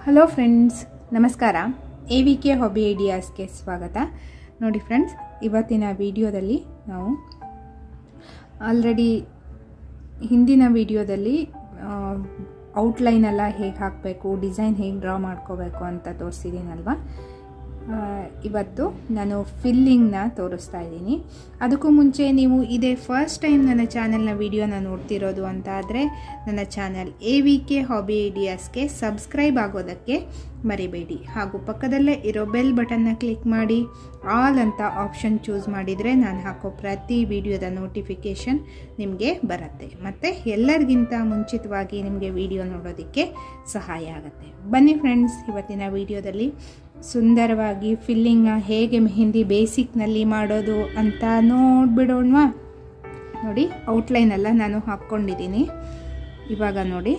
hello friends ನಮಸ್ಕಾರ A V K hobby ಐಡಿಯಾಸ್ಗೆ ಸ್ವಾಗತ ನೋಡಿ ಫ್ರೆಂಡ್ಸ್ ಇವತ್ತಿನ ವಿಡಿಯೋದಲ್ಲಿ ನಾವು ಆಲ್ರೆಡಿ ಹಿಂದಿನ ವಿಡಿಯೋದಲ್ಲಿ ಔಟ್ಲೈನ್ ಎಲ್ಲ ಹೇಗೆ ಹಾಕಬೇಕು ಡಿಸೈನ್ ಹೇಗೆ ಡ್ರಾ ಮಾಡ್ಕೋಬೇಕು ಅಂತ ತೋರಿಸಿದ್ದೀನಲ್ವ ಇವತ್ತು ನಾನು ಫಿಲ್ಲಿಂಗ್ನ ತೋರಿಸ್ತಾ ಇದ್ದೀನಿ ಅದಕ್ಕೂ ಮುಂಚೆ ನೀವು ಇದೇ ಫಸ್ಟ್ ಟೈಮ್ ನನ್ನ ಚಾನಲ್ನ ವಿಡಿಯೋನ ನೋಡ್ತಿರೋದು ಅಂತ ಆದರೆ ನನ್ನ channel A V K hobby ಐಡಿಯಾಸ್ಗೆ ಸಬ್ಸ್ಕ್ರೈಬ್ ಆಗೋದಕ್ಕೆ ಮರಿಬೇಡಿ ಹಾಗೂ ಪಕ್ಕದಲ್ಲೇ ಇರೋ ಬೆಲ್ ಬಟನ್ನ ಕ್ಲಿಕ್ ಮಾಡಿ ಆಲ್ ಅಂತ ಆಪ್ಷನ್ ಚೂಸ್ ಮಾಡಿದರೆ ನಾನು ಹಾಕೋ ಪ್ರತಿ ವಿಡಿಯೋದ ನೋಟಿಫಿಕೇಷನ್ ನಿಮಗೆ ಬರುತ್ತೆ ಮತ್ತು ಎಲ್ಲರಿಗಿಂತ ಮುಂಚಿತವಾಗಿ ನಿಮಗೆ ವಿಡಿಯೋ ನೋಡೋದಕ್ಕೆ ಸಹಾಯ ಆಗುತ್ತೆ ಬನ್ನಿ ಫ್ರೆಂಡ್ಸ್ ಇವತ್ತಿನ ವಿಡಿಯೋದಲ್ಲಿ ಸುಂದರವಾಗಿ ಫಿಲ್ಲಿಂಗ್ನ ಹೇಗೆ ಮೆಹಂದಿ ಬೇಸಿಕ್ನಲ್ಲಿ ಮಾಡೋದು ಅಂತ ನೋಡ್ಬಿಡೋಣವಾ ನೋಡಿ ಔಟ್ಲೈನ್ ಎಲ್ಲ ನಾನು ಹಾಕ್ಕೊಂಡಿದ್ದೀನಿ ಇವಾಗ ನೋಡಿ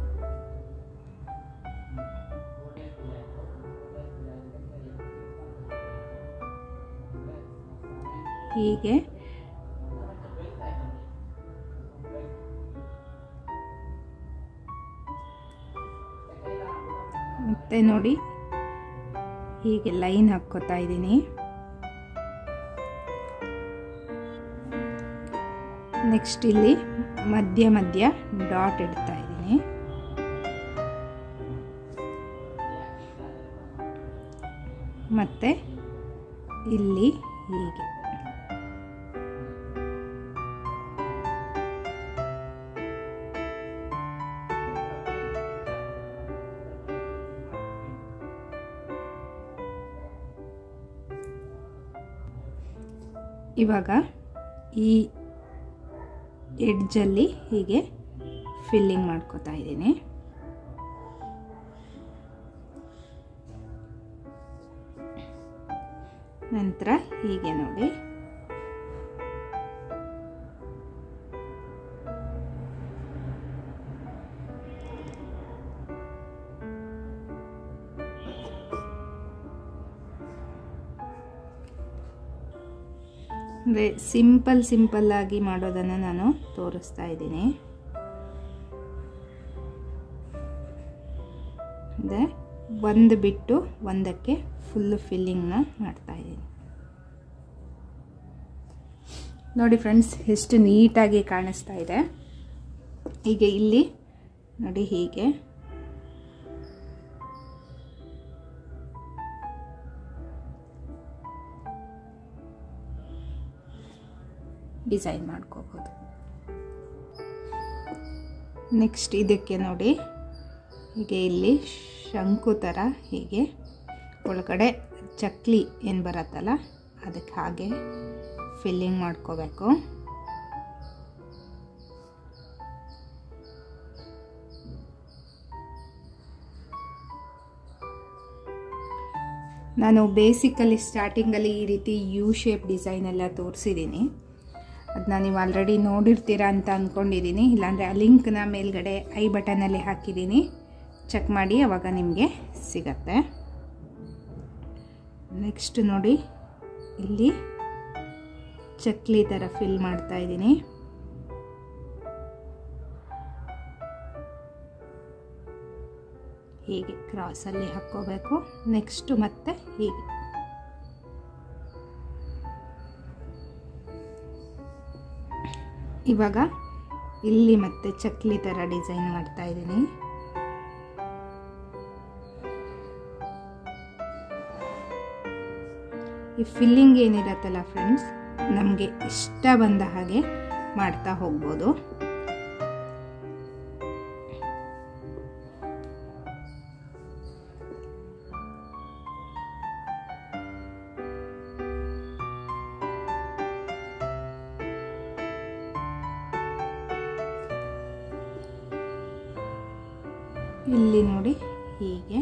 ಹೀಗೆ ಮತ್ತೆ ನೋಡಿ ಹೀಗೆ ಲೈನ್ ಹಾಕ್ಕೋತಾ ಇದ್ದೀನಿ ನೆಕ್ಸ್ಟ್ ಇಲ್ಲಿ ಮಧ್ಯ ಮಧ್ಯ ಡಾಟ್ ಇಡ್ತಾ ಇದ್ದೀನಿ ಮತ್ತೆ ಇಲ್ಲಿ ಹೀಗೆ ಇವಾಗ ಈ ಎಡ್ಜಲ್ಲಿ ಹೀಗೆ ಫಿಲ್ಲಿಂಗ್ ಮಾಡ್ಕೋತಾ ಇದ್ದೀನಿ ನಂತರ ಹೀಗೆ ನೋಡಿ ಅಂದರೆ ಸಿಂಪಲ್ ಸಿಂಪಲ್ ಆಗಿ ಮಾಡೋದನ್ನು ನಾನು ತೋರಿಸ್ತಾ ಇದ್ದೀನಿ ಅಂದರೆ ಒಂದು ಬಿಟ್ಟು ಒಂದಕ್ಕೆ ಫುಲ್ಲು ಫಿಲ್ಲಿಂಗ್ನ ಮಾಡ್ತಾ ಇದ್ದೀನಿ ನೋಡಿ ಫ್ರೆಂಡ್ಸ್ ಎಷ್ಟು ನೀಟಾಗಿ ಕಾಣಿಸ್ತಾ ಇದೆ ಹೀಗೆ ಇಲ್ಲಿ ನೋಡಿ ಹೀಗೆ ಡಿಸೈನ್ ಮಾಡ್ಕೋಬೋದು ನೆಕ್ಸ್ಟ್ ಇದಕ್ಕೆ ನೋಡಿ ಹೀಗೆ ಇಲ್ಲಿ ಶಂಕು ಥರ ಹೀಗೆ ಒಳಗಡೆ ಚಕ್ಲಿ ಏನು ಬರುತ್ತಲ್ಲ ಅದಕ್ಕೆ ಹಾಗೆ ಫಿಲ್ಲಿಂಗ್ ಮಾಡ್ಕೋಬೇಕು ನಾನು ಬೇಸಿಕಲಿ ಸ್ಟಾರ್ಟಿಂಗಲ್ಲಿ ಈ ರೀತಿ ಯು ಶೇಪ್ ಡಿಸೈನ್ ಎಲ್ಲ ತೋರಿಸಿದ್ದೀನಿ ಅದನ್ನ ನೀವು ಆಲ್ರೆಡಿ ನೋಡಿರ್ತೀರಾ ಅಂತ ಅಂದ್ಕೊಂಡಿದ್ದೀನಿ ಇಲ್ಲಾಂದರೆ ಆ ಲಿಂಕ್ನ ಮೇಲ್ಗಡೆ ಐ ಬಟನಲ್ಲಿ ಹಾಕಿದ್ದೀನಿ ಚೆಕ್ ಮಾಡಿ ಅವಾಗ ನಿಮಗೆ ಸಿಗತ್ತೆ ನೆಕ್ಸ್ಟ್ ನೋಡಿ ಇಲ್ಲಿ ಚಕ್ಲಿ ಥರ ಫಿಲ್ ಮಾಡ್ತಾ ಇದ್ದೀನಿ ಹೀಗೆ ಕ್ರಾಸಲ್ಲಿ ಹಾಕ್ಕೋಬೇಕು ನೆಕ್ಸ್ಟು ಮತ್ತೆ ಹೀಗೆ ಇವಾಗ ಇಲ್ಲಿ ಮತ್ತೆ ಚಕ್ಲಿ ಥರ ಡಿಸೈನ್ ಮಾಡ್ತಾ ಇದ್ದೀನಿ ಈ ಫಿಲ್ಲಿಂಗ್ ಏನಿರತ್ತಲ್ಲ ಫ್ರೆಂಡ್ಸ್ ನಮಗೆ ಇಷ್ಟ ಬಂದ ಹಾಗೆ ಮಾಡ್ತಾ ಹೋಗ್ಬೋದು ಇಲ್ಲಿ ನೋಡಿ ಹೀಗೆ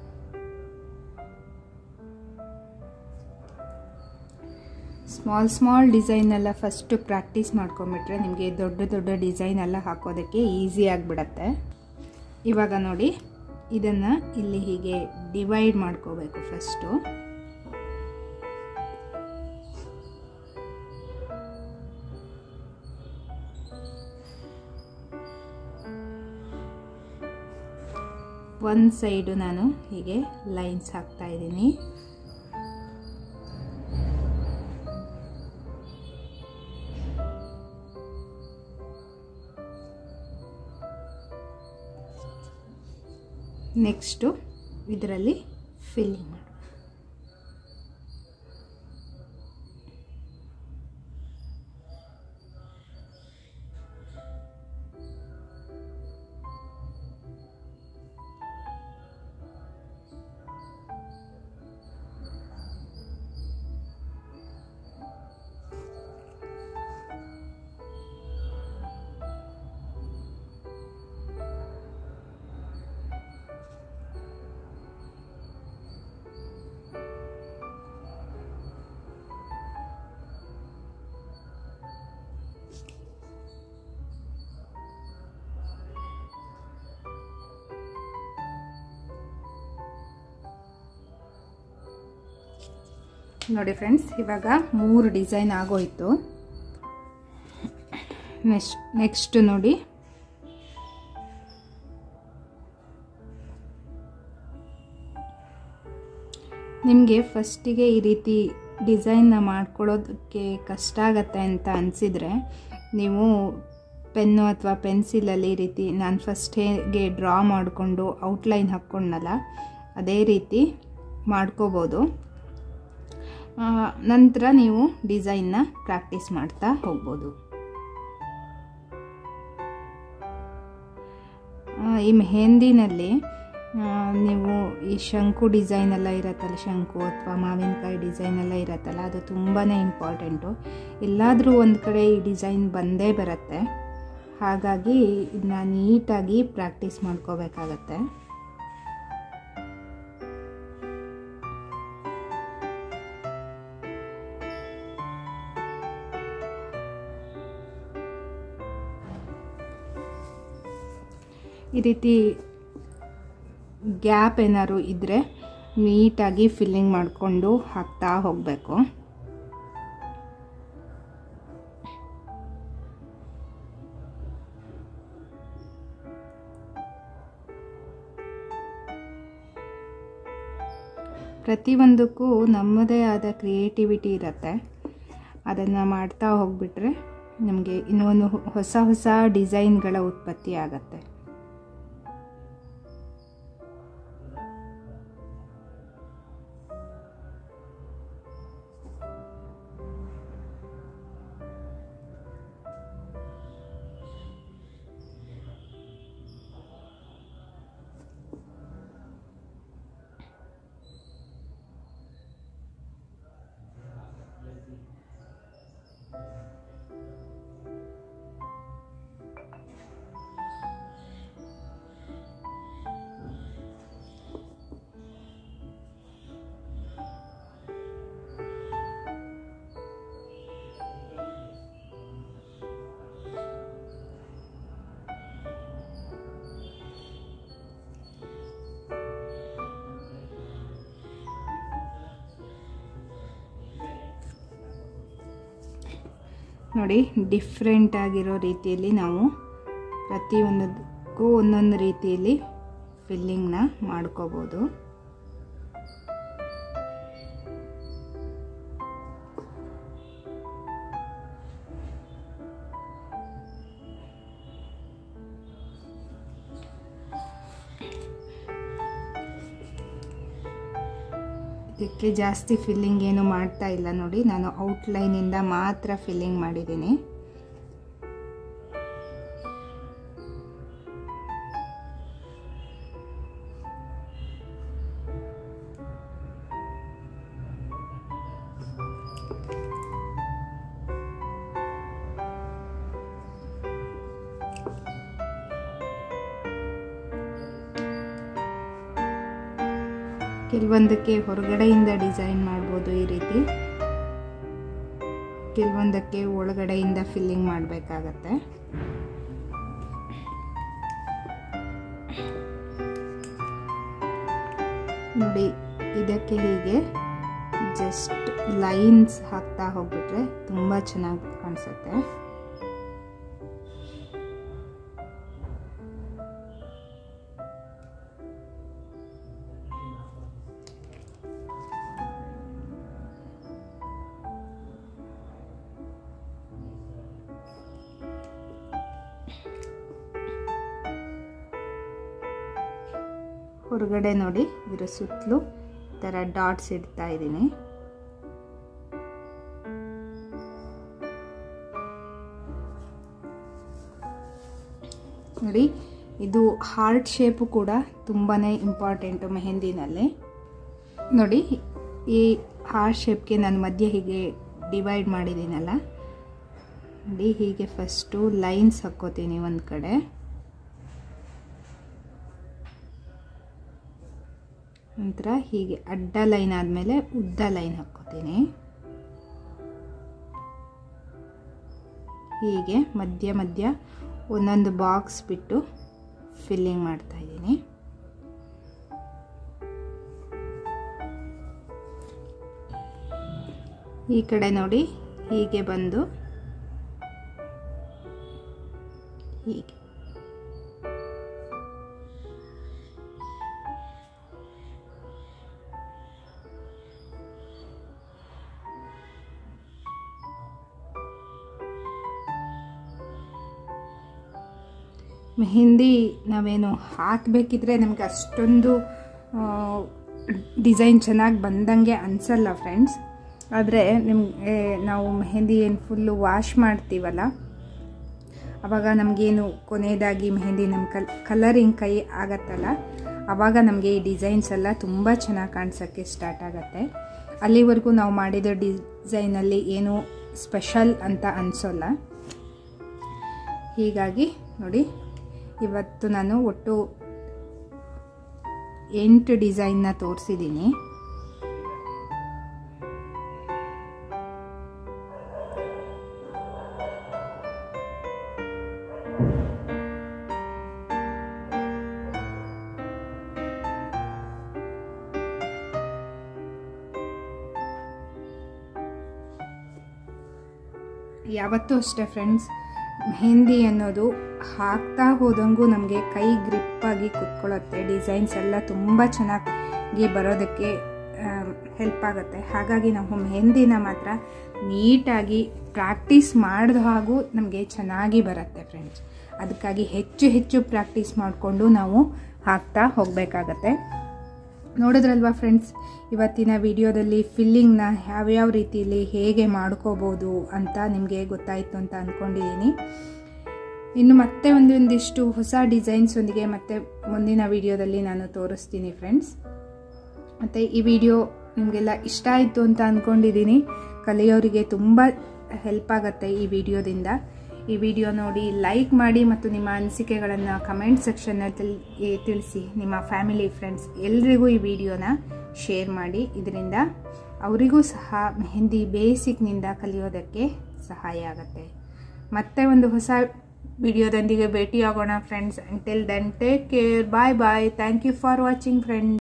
ಸ್ಮಾಲ್ ಸ್ಮಾಲ್ ಡಿಸೈನ್ ಎಲ್ಲ ಫಸ್ಟು ಪ್ರಾಕ್ಟೀಸ್ ಮಾಡ್ಕೊಂಬಿಟ್ರೆ ನಿಮಗೆ ದೊಡ್ಡ ದೊಡ್ಡ ಡಿಸೈನ್ ಎಲ್ಲ ಹಾಕೋದಕ್ಕೆ ಈಸಿ ಆಗಿಬಿಡತ್ತೆ ಇವಾಗ ನೋಡಿ ಇದನ್ನು ಇಲ್ಲಿ ಹೀಗೆ ಡಿವೈಡ್ ಮಾಡ್ಕೋಬೇಕು ಫಸ್ಟು ಒಂದು ಸೈಡು ನಾನು ಹೀಗೆ ಲೈನ್ಸ್ ಹಾಕ್ತಾ ಇದ್ದೀನಿ ನೆಕ್ಸ್ಟು ಇದರಲ್ಲಿ ಫಿಲ್ಲಿಂಗ್ ಮಾಡಿ ನೋಡಿ ಫ್ರೆಂಡ್ಸ್ ಇವಾಗ ಮೂರು ಡಿಸೈನ್ ಆಗೋಯ್ತು ನೆಕ್ಸ್ಟ್ ನೆಕ್ಸ್ಟ್ ನೋಡಿ ನಿಮಗೆ ಫಸ್ಟಿಗೆ ಈ ರೀತಿ ಡಿಸೈನ್ನ ಮಾಡ್ಕೊಳ್ಳೋದಕ್ಕೆ ಕಷ್ಟ ಆಗತ್ತೆ ಅಂತ ಅನಿಸಿದರೆ ನೀವು ಪೆನ್ನು ಅಥವಾ ಪೆನ್ಸಿಲಲ್ಲಿ ಈ ರೀತಿ ನಾನು ಫಸ್ಟ್ ಹೇಗೆ ಡ್ರಾ ಮಾಡಿಕೊಂಡು ಔಟ್ಲೈನ್ ಹಾಕ್ಕೊಂಡಲ್ಲ ಅದೇ ರೀತಿ ಮಾಡ್ಕೋಬೋದು ನಂತರ ನೀವು ಡಿಸೈನ್ನ ಪ್ರಾಕ್ಟೀಸ್ ಮಾಡ್ತಾ ಹೋಗ್ಬೋದು ಈ ಮೆಹಂದಿನಲ್ಲಿ ನೀವು ಈ ಶಂಕು ಡಿಸೈನ್ ಎಲ್ಲ ಇರತ್ತಲ್ಲ ಶಂಕು ಅಥವಾ ಮಾವಿನಕಾಯಿ ಡಿಸೈನ್ ಎಲ್ಲ ಇರತ್ತಲ್ಲ ಅದು ತುಂಬಾ ಇಂಪಾರ್ಟೆಂಟು ಎಲ್ಲಾದರೂ ಒಂದು ಕಡೆ ಈ ಡಿಸೈನ್ ಬಂದೇ ಬರುತ್ತೆ ಹಾಗಾಗಿ ಇದನ್ನ ನೀಟಾಗಿ ಪ್ರಾಕ್ಟೀಸ್ ಮಾಡ್ಕೋಬೇಕಾಗತ್ತೆ ಈ ರೀತಿ ಗ್ಯಾಪ್ ಏನಾದ್ರು ಇದ್ದರೆ ನೀಟಾಗಿ ಫಿಲ್ಲಿಂಗ್ ಮಾಡಿಕೊಂಡು ಹಾಕ್ತಾ ಹೋಗಬೇಕು ಪ್ರತಿಯೊಂದಕ್ಕೂ ನಮ್ಮದೇ ಆದ ಕ್ರಿಯೇಟಿವಿಟಿ ಇರುತ್ತೆ ಅದನ್ನು ಮಾಡ್ತಾ ಹೋಗ್ಬಿಟ್ರೆ ನಮಗೆ ಇನ್ನೊಂದು ಹೊಸ ಹೊಸ ಡಿಸೈನ್ಗಳ ಉತ್ಪತ್ತಿ ಆಗತ್ತೆ ನೋಡಿ ಡಿಫ್ರೆಂಟ್ ಆಗಿರೋ ರೀತಿಯಲ್ಲಿ ನಾವು ಪ್ರತಿಯೊಂದಕ್ಕೂ ಒಂದೊಂದು ರೀತಿಯಲ್ಲಿ ಫಿಲ್ಲಿಂಗ್ನ ಮಾಡ್ಕೋಬೋದು ಇದಕ್ಕೆ ಜಾಸ್ತಿ ಫಿಲ್ಲಿಂಗ್ ಏನು ಮಾಡ್ತಾ ಇಲ್ಲ ನೋಡಿ ನಾನು ಔಟ್ಲೈನಿಂದ ಮಾತ್ರ ಫಿಲ್ಲಿಂಗ್ ಮಾಡಿದ್ದೀನಿ ಕೆಲವೊಂದಕ್ಕೆ ಹೊರಗಡೆಯಿಂದ ಡಿಸೈನ್ ಮಾಡ್ಬೋದು ಈ ರೀತಿ ಕೆಲವೊಂದಕ್ಕೆ ಒಳಗಡೆಯಿಂದ ಫಿಲ್ಲಿಂಗ್ ಮಾಡಬೇಕಾಗತ್ತೆ ನೋಡಿ ಇದಕ್ಕೆ ಹೀಗೆ ಜಸ್ಟ್ ಲೈನ್ಸ್ ಹಾಕ್ತಾ ಹೋಗ್ಬಿಟ್ರೆ ತುಂಬ ಚೆನ್ನಾಗಿ ಕಾಣಿಸುತ್ತೆ ಹೊರಗಡೆ ನೋಡಿ ಇದರ ಸುತ್ತಲೂ ಥರ ಡಾಟ್ಸ್ ಇಡ್ತಾ ಇದ್ದೀನಿ ನೋಡಿ ಇದು ಹಾರ್ಟ್ ಶೇಪು ಕೂಡ ತುಂಬಾ ಇಂಪಾರ್ಟೆಂಟು ಮೆಹಂದಿನಲ್ಲಿ ನೋಡಿ ಈ ಹಾರ್ಟ್ ಶೇಪ್ಗೆ ನಾನು ಮಧ್ಯೆ ಹೀಗೆ ಡಿವೈಡ್ ಮಾಡಿದ್ದೀನಲ್ಲ ನೋಡಿ ಹೀಗೆ ಫಸ್ಟು ಲೈನ್ಸ್ ಹಾಕ್ಕೋತೀನಿ ಒಂದು ಕಡೆ ನಂತರ ಹೀಗೆ ಅಡ್ಡ ಲೈನ್ ಆದಮೇಲೆ ಉದ್ದ ಲೈನ್ ಹಾಕ್ಕೋತೀನಿ ಹೀಗೆ ಮಧ್ಯ ಮಧ್ಯ ಒಂದೊಂದು ಬಾಕ್ಸ್ ಬಿಟ್ಟು ಫಿಲ್ಲಿಂಗ್ ಮಾಡ್ತಾ ಇದ್ದೀನಿ ಈ ಕಡೆ ನೋಡಿ ಹೀಗೆ ಬಂದು ಹೀಗೆ ಮೆಹಂದಿ ನಾವೇನು ಹಾಕಬೇಕಿದ್ರೆ ನಮಗೆ ಅಷ್ಟೊಂದು ಡಿಸೈನ್ ಚೆನ್ನಾಗಿ ಬಂದಂಗೆ ಅನಿಸಲ್ಲ ಫ್ರೆಂಡ್ಸ್ ಆದರೆ ನಿಮಗೆ ನಾವು ಮೆಹಂದಿ ಏನು ಫುಲ್ಲು ವಾಶ್ ಮಾಡ್ತೀವಲ್ಲ ಆವಾಗ ನಮಗೇನು ಕೊನೆಯದಾಗಿ ಮೆಹಂದಿ ನಮ್ಮ ಕಲ್ ಕಲರಿಂಗ್ ಕೈ ಆಗತ್ತಲ್ಲ ಆವಾಗ ನಮಗೆ ಈ ಡಿಸೈನ್ಸ್ ಎಲ್ಲ ತುಂಬ ಚೆನ್ನಾಗಿ ಕಾಣಿಸೋಕ್ಕೆ ಸ್ಟಾರ್ಟ್ ಆಗುತ್ತೆ ಅಲ್ಲಿವರೆಗೂ ನಾವು ಮಾಡಿದ ಡಿಸೈನಲ್ಲಿ ಏನು ಸ್ಪೆಷಲ್ ಅಂತ ಅನಿಸೋಲ್ಲ ಹೀಗಾಗಿ ನೋಡಿ ಇವತ್ತು ನಾನು ಒಟ್ಟು ಎಂಟು ಡಿಸೈನ್ನ ತೋರಿಸಿದ್ದೀನಿ ಯಾವತ್ತೂ ಅಷ್ಟೇ ಫ್ರೆಂಡ್ಸ್ ಮೆಹಂದಿ ಅನ್ನೋದು ಹಾಕ್ತಾ ಹೋದಂಗೂ ನಮಗೆ ಕೈ ಗ್ರಿಪ್ಪಾಗಿ ಕುತ್ಕೊಳ್ಳುತ್ತೆ ಡಿಸೈನ್ಸ್ ಎಲ್ಲ ತುಂಬ ಚೆನ್ನಾಗಿ ಬರೋದಕ್ಕೆ ಹೆಲ್ಪ್ ಆಗುತ್ತೆ ಹಾಗಾಗಿ ನಾವು ಮೆಹಂದಿನ ಮಾತ್ರ ನೀಟಾಗಿ ಪ್ರಾಕ್ಟೀಸ್ ಮಾಡಿದ ಹಾಗೂ ನಮಗೆ ಚೆನ್ನಾಗಿ ಬರುತ್ತೆ ಫ್ರೆಂಡ್ಸ್ ಅದಕ್ಕಾಗಿ ಹೆಚ್ಚು ಹೆಚ್ಚು ಪ್ರಾಕ್ಟೀಸ್ ಮಾಡಿಕೊಂಡು ನಾವು ಹಾಕ್ತಾ ಹೋಗಬೇಕಾಗತ್ತೆ ನೋಡಿದ್ರಲ್ವಾ ಫ್ರೆಂಡ್ಸ್ ಇವತ್ತಿನ ವಿಡಿಯೋದಲ್ಲಿ ಫಿಲ್ಲಿಂಗ್ನ ಯಾವ್ಯಾವ ರೀತಿಯಲ್ಲಿ ಹೇಗೆ ಮಾಡ್ಕೋಬೋದು ಅಂತ ನಿಮಗೆ ಗೊತ್ತಾಯಿತು ಅಂತ ಅಂದ್ಕೊಂಡಿದ್ದೀನಿ ಇನ್ನು ಮತ್ತೆ ಒಂದೊಂದಿಷ್ಟು ಹೊಸ ಡಿಸೈನ್ಸ್ ಒಂದಿಗೆ ಮತ್ತೆ ಮುಂದಿನ ವಿಡಿಯೋದಲ್ಲಿ ನಾನು ತೋರಿಸ್ತೀನಿ ಫ್ರೆಂಡ್ಸ್ ಮತ್ತು ಈ ವಿಡಿಯೋ ನಿಮಗೆಲ್ಲ ಇಷ್ಟ ಆಯಿತು ಅಂತ ಅಂದ್ಕೊಂಡಿದ್ದೀನಿ ಕಲಿಯೋರಿಗೆ ತುಂಬ ಹೆಲ್ಪ್ ಆಗುತ್ತೆ ಈ ವಿಡಿಯೋದಿಂದ ಈ ವಿಡಿಯೋ ನೋಡಿ ಲೈಕ್ ಮಾಡಿ ಮತ್ತು ನಿಮ್ಮ ಅನಿಸಿಕೆಗಳನ್ನು ಕಮೆಂಟ್ ಸೆಕ್ಷನ್ನಲ್ಲಿ ತಿಳಿಸಿ ನಿಮ್ಮ ಫ್ಯಾಮಿಲಿ ಫ್ರೆಂಡ್ಸ್ ಎಲ್ರಿಗೂ ಈ ವಿಡಿಯೋನ ಶೇರ್ ಮಾಡಿ ಇದರಿಂದ ಅವರಿಗೂ ಸಹ ಮೆಹಂದಿ ಬೇಸಿಕ್ನಿಂದ ಕಲಿಯೋದಕ್ಕೆ ಸಹಾಯ ಆಗುತ್ತೆ ಮತ್ತೆ ಒಂದು ಹೊಸ ವಿಡಿಯೋದೊಂದಿಗೆ ಭೇಟಿಯಾಗೋಣ friends until then take care bye bye thank you for watching friends